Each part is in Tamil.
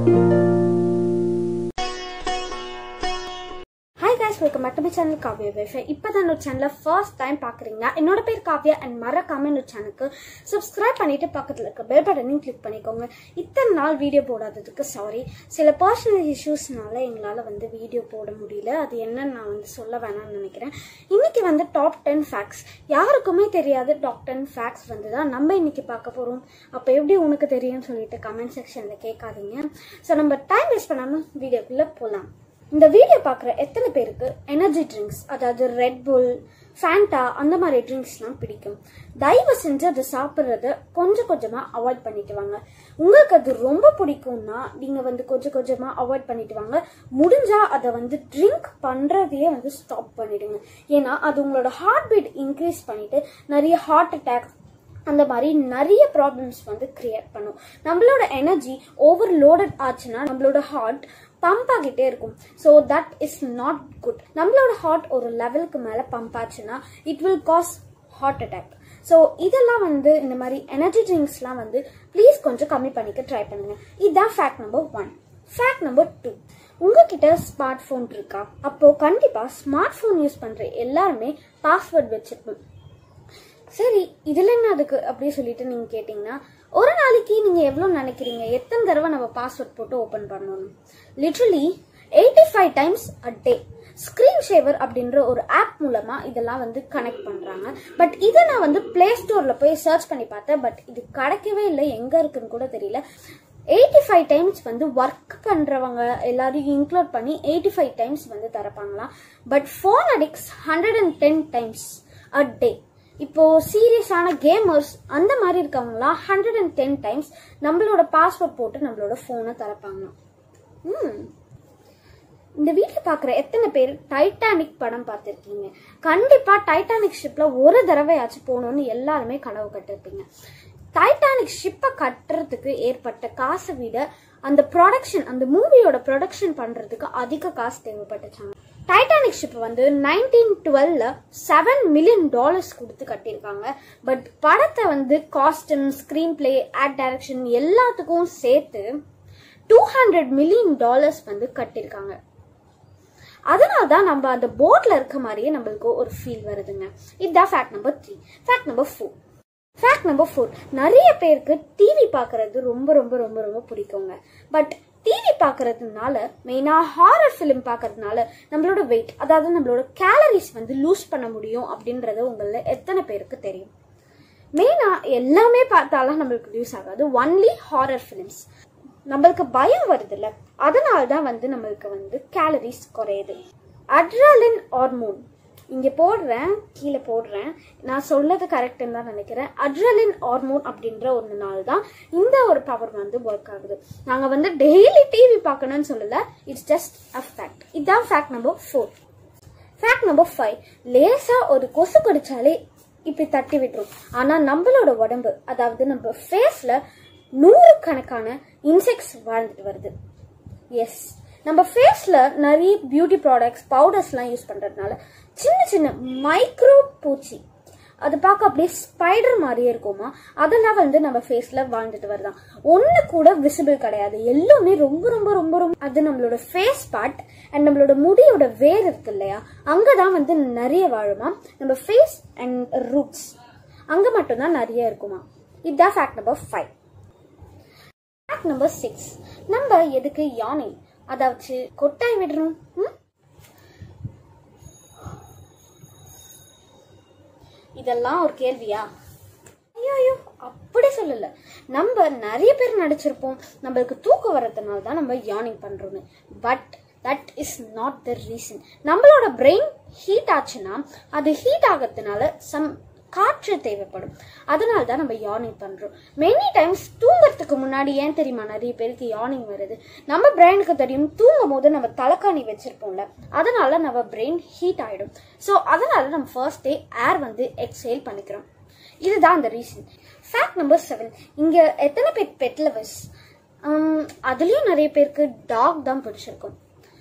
Hi guys welcome back to my channel Kavya wifey இப்போ தான் என்னோட சேனலை ஃபர்ஸ்ட் டைம் பார்க்குறீங்கன்னா என்னோட பேர் காவ்யா அண்ட் மறக்காம என்னோட சேனலுக்கு சப்ஸ்கிரைப் பண்ணிட்டு பக்கத்தில் இருக்க பெல் பட்டனையும் கிளிக் பண்ணிக்கோங்க இத்தனை நாள் வீடியோ போடாததுக்கு சாரி சில பர்சனல் இஷ்யூஸ்னால எங்களால் வந்து வீடியோ போட முடியல அது என்னன்னு நான் வந்து சொல்ல வேணாம்னு நினைக்கிறேன் இன்னைக்கு வந்து டாப் டென் ஃபேக்ட்ஸ் யாருக்குமே தெரியாத டாப் டென் ஃபேக்ட்ஸ் வந்து தான் நம்ம இன்னைக்கு பார்க்க போகிறோம் அப்போ எப்படி உனக்கு தெரியும்னு சொல்லிட்டு கமெண்ட் செக்ஷனில் கேட்காதீங்க ஸோ நம்ம டைம் வேஸ்ட் பண்ணாமல் வீடியோக்குள்ளே போகலாம் இந்த வீடியோ பார்க்குற எத்தனை பேருக்கு எனர்ஜி ட்ரிங்க்ஸ் அதாவது ரெட் புல் ஃபேண்டா அந்த மாதிரி ட்ரிங்க்ஸ்லாம் பிடிக்கும் தயவு செஞ்சு அதை சாப்பிட்றத கொஞ்சம் கொஞ்சமாக அவாய்ட் பண்ணிட்டு வாங்க உங்களுக்கு அது ரொம்ப பிடிக்கும்னா நீங்கள் வந்து கொஞ்சம் கொஞ்சமாக அவாய்ட் பண்ணிட்டு வாங்க முடிஞ்சா அதை வந்து ட்ரிங்க் பண்ணுறதையே வந்து ஸ்டாப் பண்ணிடுங்க ஏன்னா அது உங்களோட ஹார்ட் பீட் இன்க்ரீஸ் பண்ணிட்டு நிறைய ஹார்ட் அட்டாக் அந்த மாதிரி நிறைய ப்ராப்ளம்ஸ் வந்து கிரியேட் பண்ணும் நம்மளோட எனர்ஜி ஓவர்லோடட் ஆச்சுன்னா நம்மளோட ஹார்ட் பம்ப் ஆகிட்டே இருக்கும் so that is not good நம்மளோட ஹார்ட் ஒரு லெவலுக்கு மேலே பம்ப் ஆச்சுன்னா it will cause heart attack so இதெல்லாம் வந்து இந்த மாதிரி எனர்ஜி ட்ரிங்க்ஸ்லாம் வந்து ப்ளீஸ் கொஞ்சம் கம்மி பண்ணிக்க ட்ரை பண்ணுங்க இதுதான் fact number one fact number two உங்ககிட்ட ஸ்மார்ட் ஃபோன் இருக்கா அப்போ கண்டிப்பா ஸ்மார்ட் ஃபோன் யூஸ் பண்ற எல்லாருமே பாஸ்வேர்ட் வச்சிருப்போம் சரி இதுல என்ன அதுக்கு அப்படி சொல்லிட்டு நீங்க கேட்டீங்கன்னா ஒரு நாளைக்கு நீங்க எவ்வளவு நினைக்கிறீங்க எத்தனை தடவை நம்ம பாஸ்வேர்ட் போட்டு ஓபன் பண்ணணும் literally eighty five times a day screen saver அப்படின்ற ஒரு ஆப் மூலமா இதெல்லாம் வந்து கனெக்ட் பண்றாங்க பட் இதை நான் வந்து பிளே ஸ்டோர்ல போய் சர்ச் பண்ணி பார்த்தேன் பட் இது கிடைக்கவே இல்லை எங்க இருக்குன்னு கூட தெரியல எயிட்டி ஃபைவ் டைம்ஸ் வந்து ஒர்க் பண்றவங்க எல்லாரையும் இன்க்ளூட் பண்ணி எயிட்டி ஃபைவ் டைம்ஸ் வந்து தரப்பாங்களாம் but phone addicts hundred and ten times a day இப்போ சீரியஸான கேமர்ஸ் அந்த மாதிரி இருக்கவங்களாம் ஹண்ட்ரட் அண்ட் டென் டைம்ஸ் நம்மளோட பாஸ்வேர்ட் போட்டு நம்மளோட ஃபோனை திறப்பாங்களாம் ம் இந்த வீடியோ பார்க்குற எத்தனை பேர் டைட்டானிக் படம் பார்த்துருக்கீங்க கண்டிப்பாக டைட்டானிக் ஷிப்பில் ஒரு தடவையாச்சும் போகணும்னு எல்லாருமே கனவு கட்டிருப்பீங்க டைட்டானிக் ஷிப்பை கட்டுறதுக்கு ஏற்பட்ட காசை விட அந்த ப்ரொடக்ஷன் அந்த மூவியோட ப்ரொடக்ஷன் பண்ணுறதுக்கு அதிக காசு தேவைப்பட்டுச்சாங்க டைட்டானிக் ஷிப் வந்து நைன்டீன் டுவெல்ல செவன் மில்லியன் டாலர்ஸ் கொடுத்து கட்டியிருக்காங்க பட் படத்தை வந்து costume screenplay and direction எல்லாத்துக்கும் சேர்த்து டூ ஹண்ட்ரட் மில்லியன் டாலர்ஸ் வந்து கட்டியிருக்காங்க அதனால தான் நம்ம அந்த போட்ல இருக்க மாதிரியே நம்மளுக்கு ஒரு ஃபீல் வருதுங்க இதுதான் fact number three fact number four fact number four நிறைய பேருக்கு டிவி பார்க்கறது ரொம்ப ரொம்ப ரொம்ப ரொம்ப பிடிக்குங்க பட் டிவி பார்க்கறதுனால மெயினாக ஹாரர் ஃபிலிம் பார்க்கறதுனால நம்மளோட வெயிட் அதாவது நம்மளோட கேலரிஸ் வந்து லூஸ் பண்ண முடியும் அப்படின்றது உங்களில் எத்தனை பேருக்கு தெரியும் மெயினாக எல்லாமே பார்த்தாலும் நம்மளுக்கு யூஸ் ஆகாது ஒன்லி ஹாரர் ஃபிலிம்ஸ் நம்மளுக்கு பயம் வருதுல்ல அதனால தான் வந்து நம்மளுக்கு வந்து கேலரிஸ் குறையுது அட்ரலின் ஹார்மோன் இங்கே போடுறேன் கீழே போடுறேன் நான் சொல்லது கரெக்டுன்னு தான் நினைக்கிறேன் அட்ரலின் ஹார்மோன் அப்படின்ற ஒரு நாள் தான் இந்த ஒரு பவர் வந்து ஒர்க் ஆகுது நாங்கள் வந்து டெய்லி டிவி பார்க்கணும்னு சொல்லல இட்ஸ் ஜஸ்ட் அ ஃபேக்ட் இதுதான் fact number four fact number five லேசா ஒரு கொசு கடிச்சாலே இப்படி தட்டி விட்டுரும் ஆனா நம்மளோட உடம்பு அதாவது நம்ம ஃபேஸ்ல நூறுக்கணக்கான இன்செக்ட்ஸ் வாழ்ந்துட்டு வருது எஸ் நம்ம ஃபேஸ்ல நிறைய பியூட்டி ப்ராடக்ட்ஸ் பவுடர்ஸ்லாம் யூஸ் பண்றதுனால சின்ன சின்ன மைக்ரோ பூச்சி அது பார்க்க அப்படியே ஸ்பைடர் மாதிரியே இருக்குமா அதெல்லாம் வந்து நம்ம ஃபேஸ்ல வாழ்ந்துட்டு வருதான் ஒண்ணு கூட விசிபிள் கிடையாது எல்லாமே ரொம்ப ரொம்ப ரொம்ப ரொம்ப அது நம்மளோட ஃபேஸ் பார்ட் அண்ட் நம்மளோட முடியோட வேர் இருக்கு இல்லையா அங்கதான் வந்து நிறைய வாழுமா நம்ம ஃபேஸ் அண்ட் ரூட்ஸ் அங்க மட்டும்தான் நிறைய இருக்குமா இதுதான் fact number five fact number six நம்ம எதுக்கு யானை அதாவது கொட்டாய் விடணும் ம்? இதெல்லாம் ஒரு கேள்வியா ஐயோ ஐயோ அப்படி சொல்லல நம்ம நிறைய பேர் நடிச்சிருப்போம் நம்மளுக்கு தூக்கம் வர்றதுனால தான் நம்ம யார்னிங் பண்றோம்னு but that is not the reason நம்மளோட பிரெயின் ஹீட் ஆச்சுன்னா அது ஹீட் ஆகிறதுனால சம் காற்று தேவைப்படும் அதனால தான் நம்ம யார்னிங் பண்றோம் மெனி டைம்ஸ் தூங்குறதுக்கு முன்னாடி ஏன் தெரியுமா நிறைய பேருக்கு யார்னிங் வருது நம்ம பிரெயினுக்கு தெரியும் தூங்கும் போது நம்ம தலைக்காணி வச்சிருப்போம்ல அதனால நம்ம பிரெயின் ஹீட் ஆயிடும் ஸோ அதனால நம்ம ஃபர்ஸ்ட் டே ஏர் வந்து எக்ஸேல் பண்ணிக்கிறோம் இதுதான் அந்த ரீசன் ஃபேக்ட் நம்பர் செவன் இங்க எத்தனை பேர் பெட் லவர்ஸ் அதுலயும் நிறைய பேருக்கு டாக் தான் பிடிச்சிருக்கும்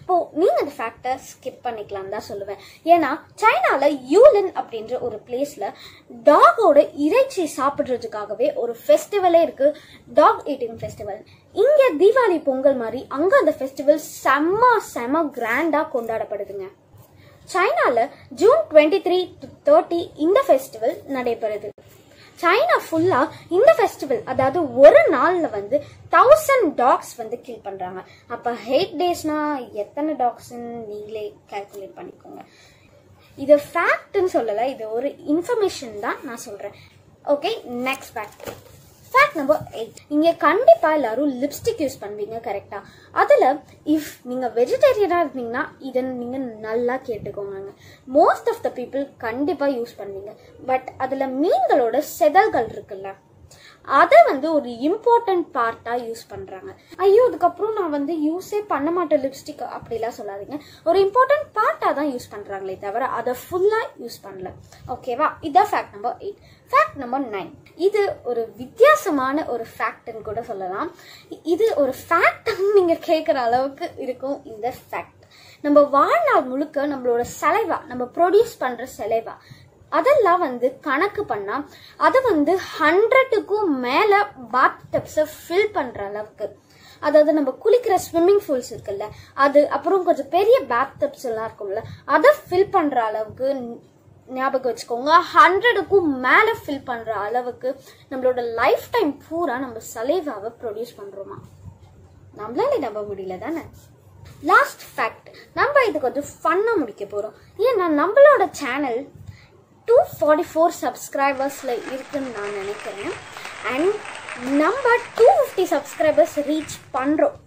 அப்போ நீங்க அந்த ஃபேக்டை ஸ்கிப் பண்ணிக்கலாம் தான் சொல்லுவேன் ஏன்னா சைனால யூலின் அப்படின்ற ஒரு பிளேஸ்ல டாகோட இறைச்சி சாப்பிடுறதுக்காகவே ஒரு ஃபெஸ்டிவலே இருக்கு டாக் ஈட்டிங் ஃபெஸ்டிவல் இங்க தீபாவளி பொங்கல் மாதிரி அங்க அந்த ஃபெஸ்டிவல் செம்ம செம்ம கிராண்டா கொண்டாடப்படுதுங்க சைனால ஜூன் டுவெண்ட்டி த்ரீ தேர்ட்டி இந்த ஃபெஸ்டிவல் நடைபெறுது சைனா ஃபுல்லா இந்த ஃபெஸ்டிவல் அதாவது ஒரு நாள்ல வந்து தௌசண்ட் டாக்ஸ் வந்து கில் பண்றாங்க அப்ப ஹெயிட் டேஸ்னா எத்தனை டாக்ஸ்ன்னு நீங்களே கால்குலேட் பண்ணிக்கோங்க இது ஃபேக்ட்னு சொல்லல இது ஒரு இன்ஃபர்மேஷன் தான் நான் சொல்றேன் okay next fact fact number eight நீங்க கண்டிப்பா எல்லாரும் லிப்ஸ்டிக் யூஸ் பண்ணுவீங்க கரெக்டா அதுல இஃப் நீங்க வெஜிடேரியனா இருந்தீங்கன்னா இதை நீங்க நல்லா கேட்டுக்கோங்க மோஸ்ட் ஆஃப் த பீப்புள் கண்டிப்பா யூஸ் பண்ணுவீங்க பட் அதுல மீன்களோட செதல்கள் இருக்குல்ல அதை வந்து ஒரு இம்பார்ட்டன்ட் பார்ட்டாக யூஸ் பண்ணுறாங்க ஐயோ அதுக்கப்புறம் நான் வந்து யூஸே பண்ண மாட்டேன் லிப்ஸ்டிக் அப்படிலாம் சொல்லாதீங்க ஒரு இம்பார்ட்டன்ட் பார்ட்டாக தான் யூஸ் பண்ணுறாங்களே தவிர அதை ஃபுல்லாக யூஸ் பண்ணல ஓகேவா இதான் fact number eight fact number nine இது ஒரு வித்தியாசமான ஒரு ஃபேக்ட்னு கூட சொல்லலாம் இது ஒரு ஃபேக்ட்னு நீங்கள் கேட்குற அளவுக்கு இருக்கும் இந்த ஃபேக்ட் நம்ம வாழ்நாள் முழுக்க நம்மளோட செலைவா நம்ம ப்ரொடியூஸ் பண்ணுற செலைவா அதெல்லாம் வந்து கணக்கு பண்ணா அது வந்து ஹண்ட்ரடுக்கும் மேல பாத் டப்ஸை ஃபில் பண்ற அளவுக்கு அதாவது நம்ம குளிக்கிற ஸ்விம்மிங் பூல்ஸ் இருக்குல்ல அது அப்புறம் கொஞ்சம் பெரிய பாத் டப்ஸ் எல்லாம் இருக்கும்ல அதை ஃபில் பண்ற அளவுக்கு ஞாபகம் வச்சுக்கோங்க ஹண்ட்ரடுக்கும் மேல ஃபில் பண்ற அளவுக்கு நம்மளோட லைஃப் டைம் பூரா நம்ம சலேவாவை ப்ரொடியூஸ் பண்றோமா நம்மளால நம்ப முடியல தானே லாஸ்ட் ஃபேக்ட் நம்ம இது கொஞ்சம் ஃபன்னா முடிக்க போறோம் ஏன்னா நம்மளோட சேனல் டூ ஃபார்ட்டி ஃபோர் சப்ஸ்கிரைபர்ஸில் இருக்குன்னு நான் நினைக்கிறேன் அண்ட் நம்ம டூ ஃபிஃப்டி சப்ஸ்கிரைபர்ஸ் ரீச் பண்ணுறோம்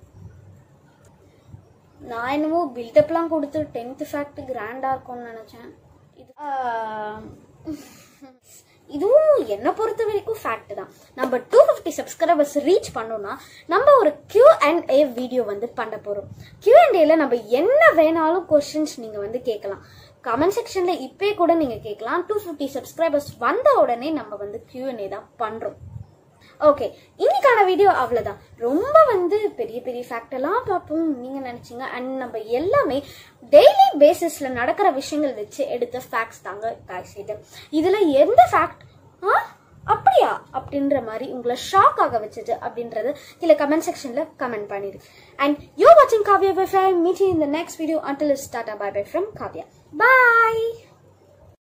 நான் என்னமோ பில்டப்லாம் கொடுத்து டென்த்து ஃபேக்ட் கிராண்டாக இருக்கும்னு நினச்சேன் இது இதுவும் என்னை பொறுத்த வரைக்கும் ஃபேக்ட் தான் நம்ம டூ ஃபிஃப்டி சப்ஸ்கிரைபர்ஸ் ரீச் பண்ணோம்னா நம்ம ஒரு கியூ அண்ட் ஏ வீடியோ வந்து பண்ண போகிறோம் கியூ அண்ட் ஏல நம்ம என்ன வேணாலும் கொஷின்ஸ் நீங்கள் வந்து கேட்கலாம் கமெண்ட் செக்ஷன்ல இப்பே கூட நீங்க கேட்கலாம் டூ ஃபிஃப்டி சப்ஸ்கிரைபர்ஸ் வந்த உடனே நம்ம வந்து கியூஎன்ஏ தான் பண்றோம் ஓகே இன்னைக்கான வீடியோ அவ்வளோதான் ரொம்ப வந்து பெரிய பெரிய ஃபேக்ட் எல்லாம் பார்ப்போம் நீங்க நினைச்சீங்க அண்ட் நம்ம எல்லாமே டெய்லி பேசிஸ்ல நடக்கிற விஷயங்கள் வச்சு எடுத்த ஃபேக்ட்ஸ் தாங்க காய்ஸ் இது இதுல எந்த ஃபேக்ட் ஆ அப்படியா அப்படின்ற மாதிரி உங்களை ஷாக் ஆக வச்சது அப்படின்றது கீழே கமெண்ட் செக்ஷன்ல கமெண்ட் பண்ணிடு அண்ட் யூ வாட்சிங் Kavya bye meet in the next video until start bye bye from Kavya bye